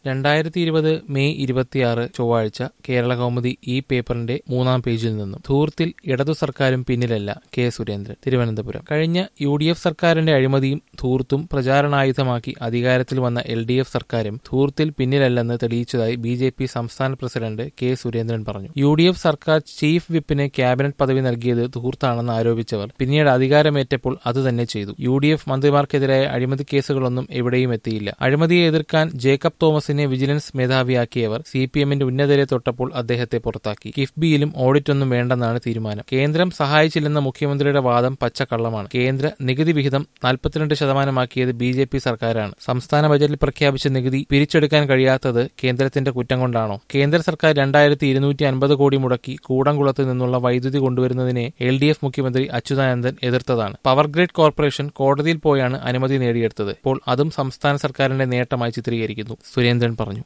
രണ്ടായിരത്തി ഇരുപത് മെയ് ഇരുപത്തിയാറ് ചൊവ്വാഴ്ച കേരള കൗമുദി ഈ പേപ്പറിന്റെ മൂന്നാം പേജിൽ നിന്നും ധൂർത്തിൽ ഇടതു സർക്കാരും പിന്നിലല്ല കെ സുരേന്ദ്രൻ തിരുവനന്തപുരം കഴിഞ്ഞ യു ഡി എഫ് സർക്കാരിന്റെ അഴിമതിയും ധൂർത്തും പ്രചാരണായുധമാക്കി അധികാരത്തിൽ വന്ന എൽ ഡി എഫ് സർക്കാരും ധൂർത്തിൽ പിന്നിലല്ലെന്ന് തെളിയിച്ചതായി ബി ജെ പി സംസ്ഥാന പ്രസിഡന്റ് കെ സുരേന്ദ്രൻ പറഞ്ഞു യു ഡി എഫ് സർക്കാർ ചീഫ് വിപ്പിന് ക്യാബിനറ്റ് പദവി നൽകിയത് ധൂർത്താണെന്ന് ആരോപിച്ചവർ പിന്നീട് അധികാരമേറ്റപ്പോൾ അത് തന്നെ ചെയ്തു യു ഡി എഫ് മന്ത്രിമാർക്കെതിരായ അഴിമതി കേസുകളൊന്നും എവിടെയും എത്തിയില്ല അഴിമതിയെ എതിർക്കാൻ ജേക്കബ് തോമസിനെ വിജിലൻസ് മേധാവിയാക്കിയവർ സി പി എമ്മിന്റെ ഉന്നതരെ തൊട്ടപ്പോൾ അദ്ദേഹത്തെ പുറത്താക്കി കിഫ്ബിയിലും ഓഡിറ്റൊന്നും വേണ്ടെന്നാണ് തീരുമാനം കേന്ദ്രം സഹായിച്ചില്ലെന്ന മുഖ്യമന്ത്രിയുടെ വാദം പച്ചക്കള്ളമാണ് കേന്ദ്ര നികുതി വിഹിതം നാൽപ്പത്തിരണ്ട് ശതമാനമാക്കിയത് ബി ജെ പി സർക്കാരാണ് സംസ്ഥാന ബജറ്റിൽ പ്രഖ്യാപിച്ച നികുതി പിരിച്ചെടുക്കാൻ കഴിയാത്തത് കേന്ദ്രത്തിന്റെ കുറ്റം കൊണ്ടാണോ കേന്ദ്ര സർക്കാർ രണ്ടായിരത്തി ഇരുന്നൂറ്റി അൻപത് കോടി മുടക്കി കൂടംകുളത്ത് നിന്നുള്ള വൈദ്യുതി കൊണ്ടുവരുന്നതിനെ എൽ ഡി എഫ് മുഖ്യമന്ത്രി അച്യുതാനന്ദൻ എതിർത്തതാണ് പവർ ഗ്രിഡ് കോർപ്പറേഷൻ കോടതിയിൽ പോയാണ് അനുമതി നേടിയെടുത്തത് ഇപ്പോൾ അതും സംസ്ഥാന സർക്കാരിന്റെ നേട്ടമായി ചിത്രീകരിക്കുന്നു സുരേന്ദ്രൻ പറഞ്ഞു